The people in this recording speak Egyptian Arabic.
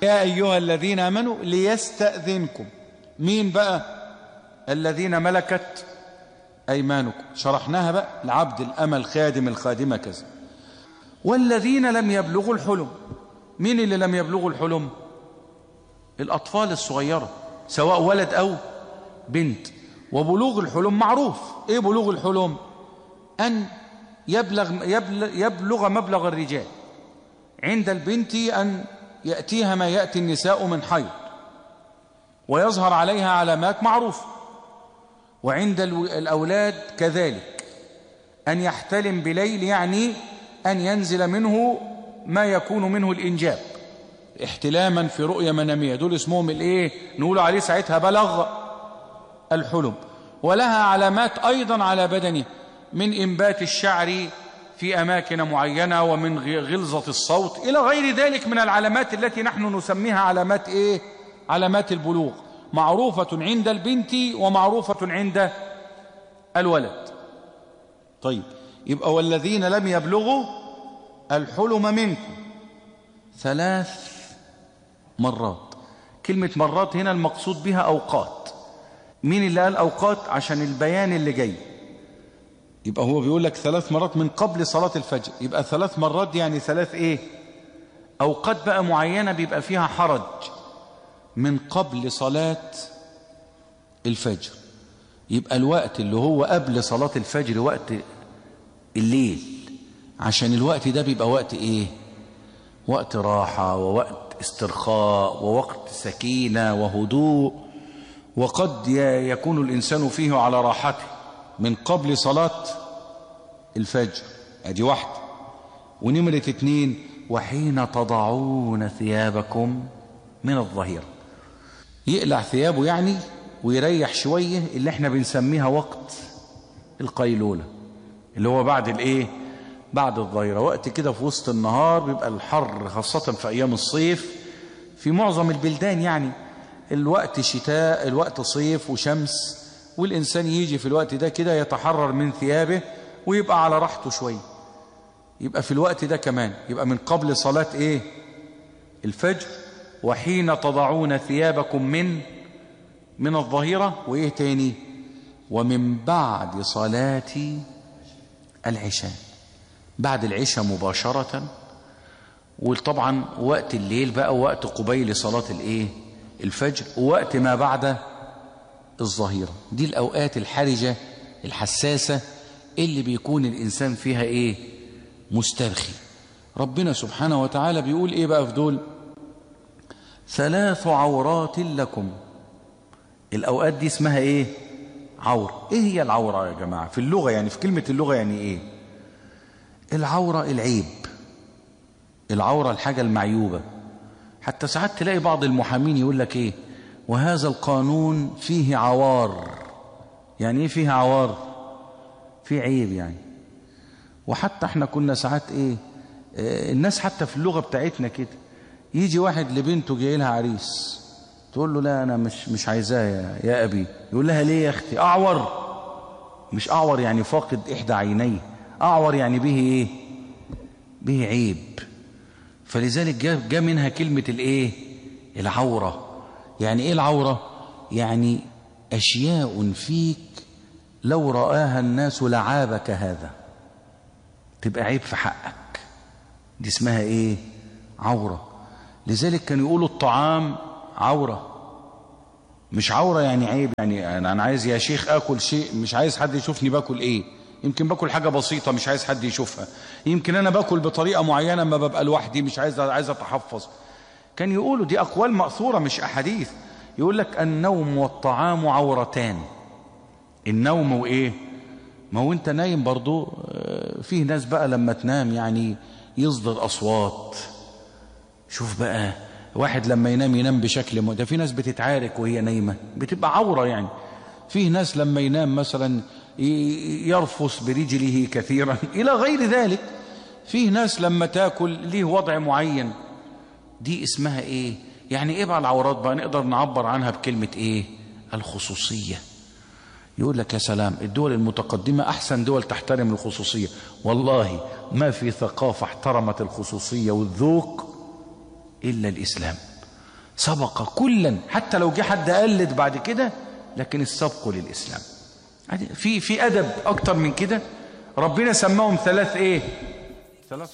يا أيها الذين آمنوا ليستأذنكم مين بقى الذين ملكت أيمانكم شرحناها بقى العبد الأمل الخادم الخادمة كذا والذين لم يبلغوا الحلم مين اللي لم يبلغوا الحلم الأطفال الصغيرة سواء ولد أو بنت وبلوغ الحلم معروف إيه بلوغ الحلم أن يبلغ, يبلغ, يبلغ مبلغ الرجال عند البنت أن يأتيها ما يأتي النساء من حيض ويظهر عليها علامات معروفة وعند الأولاد كذلك أن يحتلم بليل يعني أن ينزل منه ما يكون منه الإنجاب احتلاما في رؤية منامية دول اسمهم الايه نقول عليه ساعتها بلغ الحلم ولها علامات أيضا على بدنه من إنبات الشعر في أماكن معينة ومن غلظة الصوت إلى غير ذلك من العلامات التي نحن نسميها علامات إيه؟ علامات البلوغ معروفة عند البنت ومعروفة عند الولد طيب يبقى والذين لم يبلغوا الحلم منكم ثلاث مرات كلمة مرات هنا المقصود بها أوقات مين اللي قال أوقات عشان البيان اللي جاي يبقى هو بيقول لك ثلاث مرات من قبل صلاة الفجر يبقى ثلاث مرات دي يعني ثلاث ايه اوقات بقى معينة بيبقى فيها حرج من قبل صلاة الفجر يبقى الوقت اللي هو قبل صلاة الفجر وقت الليل عشان الوقت ده بيبقى وقت ايه وقت راحة ووقت استرخاء ووقت سكينة وهدوء وقد يكون الإنسان فيه على راحته من قبل صلاة الفجر ادي واحدة ونمرة اتنين وحين تضعون ثيابكم من الظهيرة يقلع ثيابه يعني ويريح شوية اللي احنا بنسميها وقت القيلولة اللي هو بعد الايه بعد الظهيرة وقت كده في وسط النهار بيبقى الحر خاصة في ايام الصيف في معظم البلدان يعني الوقت شتاء الوقت صيف وشمس والإنسان يجي في الوقت ده كده يتحرر من ثيابه ويبقى على راحته شوية يبقى في الوقت ده كمان يبقى من قبل صلاة ايه الفجر وحين تضعون ثيابكم من من الظهيرة وايه تاني ومن بعد صلاة العشاء بعد العشاء مباشرة وطبعا وقت الليل بقى وقت قبيل صلاة الايه الفجر ووقت ما بعد الظهيرة دي الأوقات الحرجة الحساسة اللي بيكون الإنسان فيها إيه مسترخي ربنا سبحانه وتعالى بيقول إيه بقى في دول ثلاث عورات لكم الأوقات دي اسمها إيه عورة إيه هي العورة يا جماعة في اللغة يعني في كلمة اللغة يعني إيه العورة العيب العورة الحاجة المعيوبة حتى ساعات تلاقي بعض المحامين يقول لك إيه وهذا القانون فيه عوار يعني ايه فيه عوار فيه عيب يعني وحتى احنا كنا ساعات ايه اه الناس حتى في اللغة بتاعتنا كده يجي واحد لبنته جاي لها عريس تقول له لا انا مش مش عايزاه يا, يا ابي يقول لها ليه يا اختي اعور مش اعور يعني فاقد احدى عينيه اعور يعني به ايه به عيب فلذلك جاء منها كلمة الايه العوره يعني ايه العورة يعني اشياء فيك لو رآها الناس لعابك هذا تبقى عيب في حقك دي اسمها ايه عورة لذلك كانوا يقولوا الطعام عورة مش عورة يعني عيب يعني انا عايز يا شيخ اكل شيء مش عايز حد يشوفني باكل ايه يمكن باكل حاجة بسيطة مش عايز حد يشوفها يمكن انا باكل بطريقة معينة ما ببقى لوحدي مش عايز عايز اتحفظ كان يقولوا دي أقوال مأثورة مش أحاديث يقول لك النوم والطعام عورتان النوم وإيه ما هو أنت نايم برضو فيه ناس بقى لما تنام يعني يصدر أصوات شوف بقى واحد لما ينام ينام بشكل م... ده في ناس بتتعارك وهي نايمة بتبقى عورة يعني فيه ناس لما ينام مثلا يرفس برجله كثيرا إلى غير ذلك فيه ناس لما تاكل ليه وضع معين دي اسمها ايه يعني ايه بقى العورات بقى نقدر نعبر عنها بكلمة ايه الخصوصية يقول لك يا سلام الدول المتقدمة احسن دول تحترم الخصوصية والله ما في ثقافة احترمت الخصوصية والذوق الا الاسلام سبق كلا حتى لو جه حد قلد بعد كده لكن السبق للإسلام في في أدب أكتر من كده ربنا سماهم ثلاث إيه